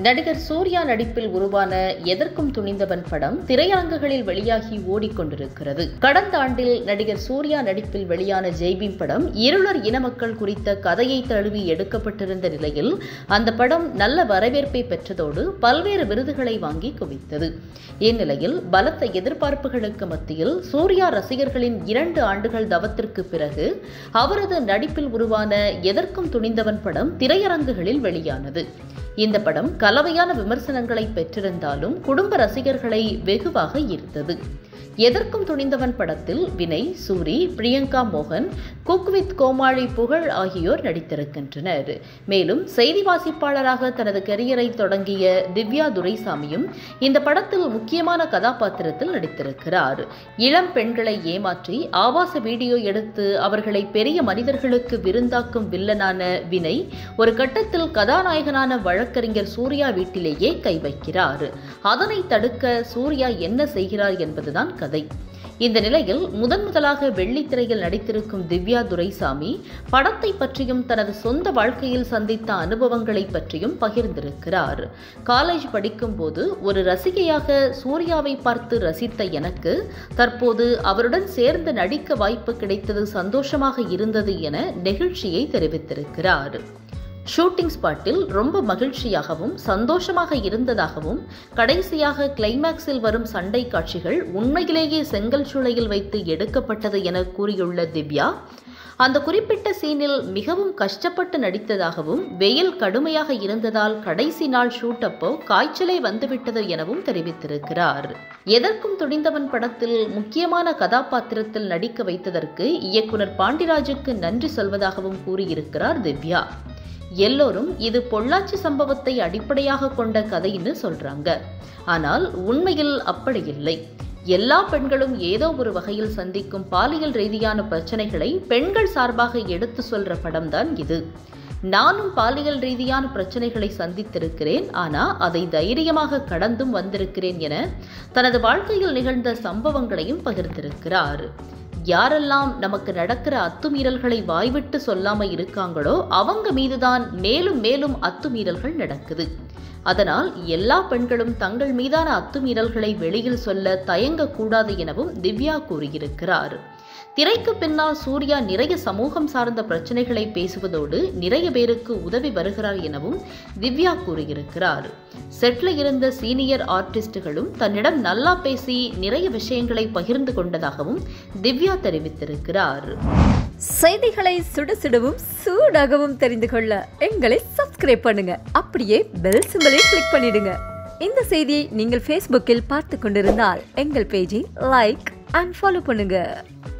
நடிகர் சூர்யா நடிப்பில் உருவான எதற்கும் துணிந்தவன் படம் திரையரங்குகளில் வெளியாகி ஓடிக்கொண்டிருக்கிறது கடந்த ஆண்டில் நடிகர் சூர்யா நடிப்பில் வெளியான ஜெய்பீம் படம் இருளர் இன மக்கள் குறித்த கதையை தழுவி எடுக்கப்பட்டிருந்த நிலையில் அந்த படம் நல்ல வரவேற்பை பெற்றதோடு பல்வேறு விருதுகளை வாங்கி குவித்தது இந்நிலையில் பலத்த எதிர்பார்ப்புகளுக்கு மத்தியில் சூர்யா ரசிகர்களின் இரண்டு ஆண்டுகள் தவத்திற்கு பிறகு அவரது நடிப்பில் உருவான எதற்கும் துணிந்தவன் படம் திரையரங்குகளில் வெளியானது இந்த படம் கலவையான விமர்சனங்களை பெற்றிருந்தாலும் குடும்ப ரசிகர்களை வெகுவாக ஈர்த்தது எதற்கும் துணிந்தவன் படத்தில் வினய் சூரி பிரியங்கா மோகன் குக் வித் கோமாளி புகழ் ஆகியோர் நடித்திருக்கின்றனர் மேலும் செய்தி வாசிப்பாளராக தனது கரியரை தொடங்கிய திவ்யா துரைசாமியும் இந்த படத்தில் முக்கியமான கதாபாத்திரத்தில் நடித்திருக்கிறார் இளம் பெண்களை ஏமாற்றி ஆபாச வீடியோ எடுத்து அவர்களை பெரிய மனிதர்களுக்கு விருந்தாக்கும் வில்லனான வினய் ஒரு கட்டத்தில் கதாநாயகனான வழக்கறிஞர் சூர்யா வீட்டிலேயே கை வைக்கிறார் அதனை தடுக்க சூர்யா என்ன செய்கிறார் என்பதுதான் கதை இந்த நிலையில் முதன் முதலாக வெள்ளித்திரையில் நடித்திருக்கும் திவ்யா துரைசாமி படத்தை பற்றியும் தனது சொந்த வாழ்க்கையில் சந்தித்த அனுபவங்களை பற்றியும் பகிர்ந்திருக்கிறார் காலேஜ் படிக்கும்போது ஒரு ரசிகையாக சூர்யாவை பார்த்து ரசித்த எனக்கு தற்போது அவருடன் சேர்ந்து நடிக்க வாய்ப்பு கிடைத்தது சந்தோஷமாக இருந்தது என நெகிழ்ச்சியை தெரிவித்திருக்கிறார் ஷூட்டிங் ஸ்பாட்டில் ரொம்ப மகிழ்ச்சியாகவும் சந்தோஷமாக இருந்ததாகவும் கடைசியாக கிளைமேக்ஸில் வரும் சண்டை காட்சிகள் உண்மையிலேயே செங்கல் சூளையில் வைத்து எடுக்கப்பட்டது என கூறியுள்ள திவ்யா அந்த குறிப்பிட்ட சீனில் மிகவும் கஷ்டப்பட்டு நடித்ததாகவும் வெயில் கடுமையாக இருந்ததால் கடைசி நாள் ஷூட் அப்போ காய்ச்சலே வந்துவிட்டது எனவும் தெரிவித்திருக்கிறார் எதற்கும் துணிந்தவன் படத்தில் முக்கியமான கதாபாத்திரத்தில் நடிக்க வைத்ததற்கு இயக்குனர் பாண்டிராஜுக்கு நன்றி சொல்வதாகவும் கூறியிருக்கிறார் திவ்யா எல்லோரும் இது பொள்ளாச்சி சம்பவத்தை அடிப்படையாக கொண்ட கதைன்னு சொல்றாங்க ஆனால் உண்மையில் அப்படி இல்லை எல்லா பெண்களும் ஏதோ ஒரு வகையில் சந்திக்கும் பாலியல் ரீதியான பிரச்சனைகளை பெண்கள் சார்பாக எடுத்து சொல்ற படம்தான் இது நானும் பாலியல் ரீதியான பிரச்சனைகளை சந்தித்திருக்கிறேன் ஆனா அதை தைரியமாக கடந்தும் வந்திருக்கிறேன் என தனது வாழ்க்கையில் நிகழ்ந்த சம்பவங்களையும் பகிர்ந்திருக்கிறார் யாரெல்லாம் நமக்கு நடக்கிற அத்துமீறல்களை வாய்விட்டு சொல்லாம இருக்காங்களோ அவங்க மீதுதான் மேலும் மேலும் அத்துமீறல்கள் நடக்குது அதனால் எல்லா பெண்களும் தங்கள் மீதான அத்துமீறல்களை வெளியில் சொல்ல தயங்கக்கூடாது எனவும் திவ்யா கூறியிருக்கிறார் திரைக்கு பின்னால் சூர்யா நிறைய சமூகம் சார்ந்த பிரச்சனைகளை பேசுவதோடு நிறைய பேருக்கு உதவி வருகிறார் எனவும் திவ்யா கூறியிருக்கிறார் செட்ல இருந்த சீனியர் ஆர்டிஸ்டுகளும் தன்னிடம் நல்லா பேசி நிறைய விஷயங்களை பகிர்ந்து கொண்டதாகவும் திவ்யா தெரிவித்திருக்கிறார் செய்திகளை சுட சுடவும் சூடாகவும் தெரிந்து கொள்ள எங்களை சப்ஸ்கிரைப் பண்ணுங்க அப்படியே பெல் சிம்பலை கிளிக் பண்ணிடுங்க இந்த செய்தியை நீங்கள் ஃபேஸ்புக்கில் பார்த்து கொண்டிருந்தால் எங்கள் பேஜை லைக் அண்ட் ஃபாலோ பண்ணுங்க